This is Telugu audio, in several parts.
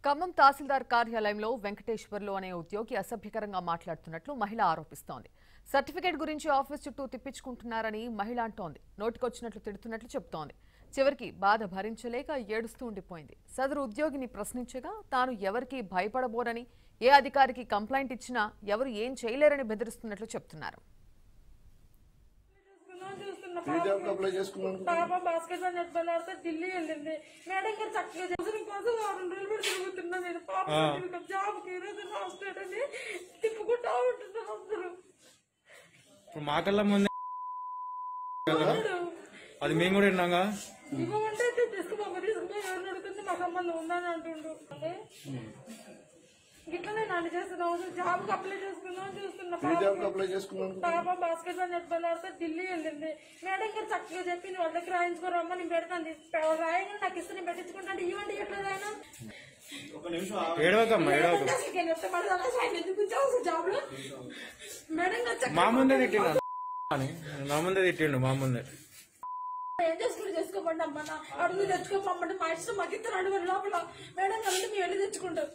ఖమ్మం తహసీల్దార్ కార్యాలయంలో వెంకటేశ్వర్లు అనే ఉద్యోగి అసభ్యకరంగా మాట్లాడుతున్నట్లు మహిళ ఆరోపిస్తోంది సర్టిఫికేట్ గురించి ఆఫీస్ చుట్టూ తిప్పించుకుంటున్నారని మహిళ అంటోంది నోటికొచ్చినట్లు తిడుతున్నట్లు చెబుతోంది చివరికి బాధ భరించలేక ఏడుస్తూ ఉండిపోయింది సదరు ఉద్యోగిని ప్రశ్నించగా తాను ఎవరికీ భయపడబోరని ఏ అధికారికి కంప్లైంట్ ఇచ్చినా ఎవరు ఏం చేయలేరని బెదిరిస్తున్నట్లు చెప్తున్నారు ఏ జాబ్ అప్లై చేసుకున్నాను పాప బాస్కెట్ బాల్ నెట్ బాల్ ఆడితే ఢిల్లీ వెళ్ళింది మేడం గారు చక్కగా అవసరం కోసం వారం రోజులు కూడా తిరుగుతున్నా నేను పాప జాబ్ కి ఈరోజు లాస్ట్ డేట్ అని తిప్పుకుంటా ఉంటున్నా అందరూ ఇప్పుడు మాకల్లా ముందే కదా అది మేము కూడా విన్నాగా ఇవ్వమంటే తీసుకుపోక తీసుకుపోయి ఎవరిని అడుగుతుంది మా సంబంధం ఉందని అంటుండు అంటే ఇట్లనే నన్ను చేస్తున్నావు జాబ్ కి అప్లై చేసుకుందాం చూస్తున్నా ఏ జాబ్ అప్లై చేసుకున్నాను పాప బాస్కెట్ బాల్ నెట్ బాల్ ఆడితే ఢిల్లీ వెళ్ళింది మేడం గారు చక్కగా చెప్పి వాళ్ళ దగ్గర రాయించుకోరమ్మా నేను పెడతాను రాయని నాకు ఇస్తే నేను పెట్టించుకుంటాను ఇవ్వండి ఎట్లా రాయను ఏడవకమ్మా ఏడవక మేడం గారు చక్కగా మా ముందే తిట్టిండు అని నా ముందే తిట్టిండు మా ముందే ఏం చేసుకుని చేసుకోమండి అమ్మ నా అడుగు తెచ్చుకోమంటే మా ఇష్టం మాకు ఇద్దరు అడుగు లోపల మేడం గారు అంటే మేము వెళ్ళి తెచ్చుకుంటాం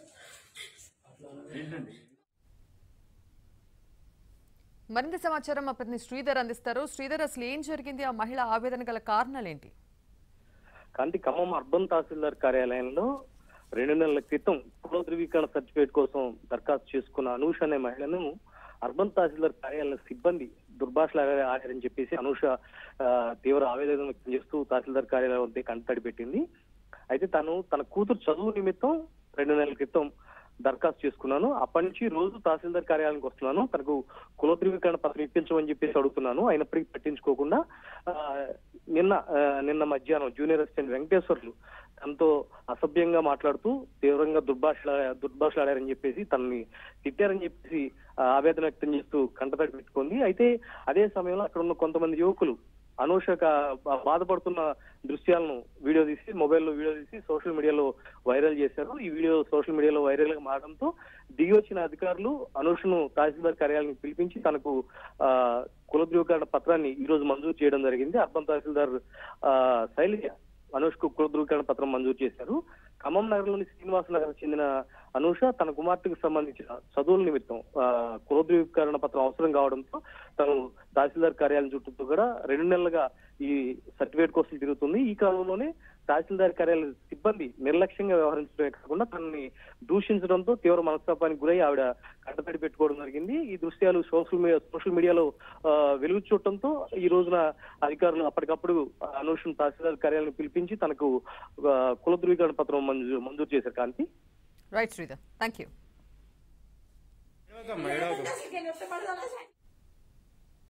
మరింత సమాచారం మా ప్రతినిధి శ్రీధర్ అందిస్తారు శ్రీధర్ అసలు ఏం జరిగింది ఆ మహిళ ఆవేదన గల కారణాలేంటి కాంతి ఖమ్మం అర్బన్ తహసీల్దార్ కార్యాలయంలో రెండు నెలల క్రితం కుల ధృవీకరణ సర్టిఫికేట్ కోసం దరఖాస్తు చేసుకున్న అనూష అనే మహిళను అర్బన్ తహసీల్దార్ కార్యాలయం సిబ్బంది దుర్భాషలాడారని చెప్పేసి అనూష ఆ, తీవ్ర ఆవేదన వ్యక్తం చేస్తూ తహసీల్దార్ కార్యాలయం వద్ద కంటతడి పెట్టింది అయితే తను తన కూతురు చదువు నిమిత్తం రెండు నెలల క్రితం దరఖాస్తు చేసుకున్నాను అప్పటి నుంచి రోజు తహసీల్దార్ కార్యాలయానికి వస్తున్నాను తనకు కుల ధృవీకరణ పత్రం ఇప్పించమని చెప్పేసి అడుగుతున్నాను అయినప్పటికీ పట్టించుకోకుండా ఆ, నిన్న ఆ, నిన్న మధ్యాహ్నం జూనియర్ అసిస్టెంట్ వెంకటేశ్వర్లు తనతో అసభ్యంగా మాట్లాడుతూ తీవ్రంగా దుర్భాష దుర్భాషలాడారని చెప్పేసి తనని తిట్టారని చెప్పేసి ఆ, ఆవేదన వ్యక్తం చేస్తూ కంటతడి పెట్టుకుంది అయితే అదే సమయంలో అక్కడ ఉన్న కొంతమంది యువకులు అనూష క- బాధపడుతున్న దృశ్యాలను వీడియో తీసి మొబైల్లో వీడియో తీసి సోషల్ మీడియాలో వైరల్ చేశారు ఈ వీడియో సోషల్ మీడియాలో వైరల్ గా మారడంతో దిగి వచ్చిన అధికారులు అనూషను తహసీల్దార్ కార్యాలయానికి పిలిపించి తనకు ఆ, కుల ధృవీకరణ పత్రాన్ని ఈ రోజు మంజూరు చేయడం జరిగింది అర్బన్ తహసీల్దార్ ఆ, శైలజ అనూష్ కు కుల ధృవీకరణ పత్రం మంజూరు చేశారు ఖమ్మం నగరంలోని శ్రీనివాస నగర్ చెందిన అనూష తన కుమార్తెకు సంబంధించిన చదువుల నిమిత్తం ఆ, కుల ధృవీకరణ పత్రం అవసరం కావడంతో తను తహసీల్దార్ కార్యాలయం చుట్టూ కూడా రెండు నెలలుగా ఈ సర్టిఫికేట్ కోసం తిరుగుతుంది ఈ క్రమంలోనే తహసీల్దార్ కార్యాలయ సిబ్బంది నిర్లక్ష్యంగా వ్యవహరించడమే కాకుండా తనని దూషించడంతో తీవ్ర మనస్తాపానికి గురై ఆవిడ కట్టతడి పెట్టుకోవడం జరిగింది ఈ దృశ్యాలు సోషల్ మీడియా సోషల్ మీడియాలో ఆ, వెలుగు చూడటంతో ఈ రోజున అధికారులు అప్పటికప్పుడు అనూషం తహసీల్దార్ కార్యాలయం పిలిపించి తనకు ఆ, కుల ధృవీకరణ పత్రం మంజూరు మంజూరు చేశారు Kanthi right Sridhar thank you ఏడవకమ్మా ఏడవక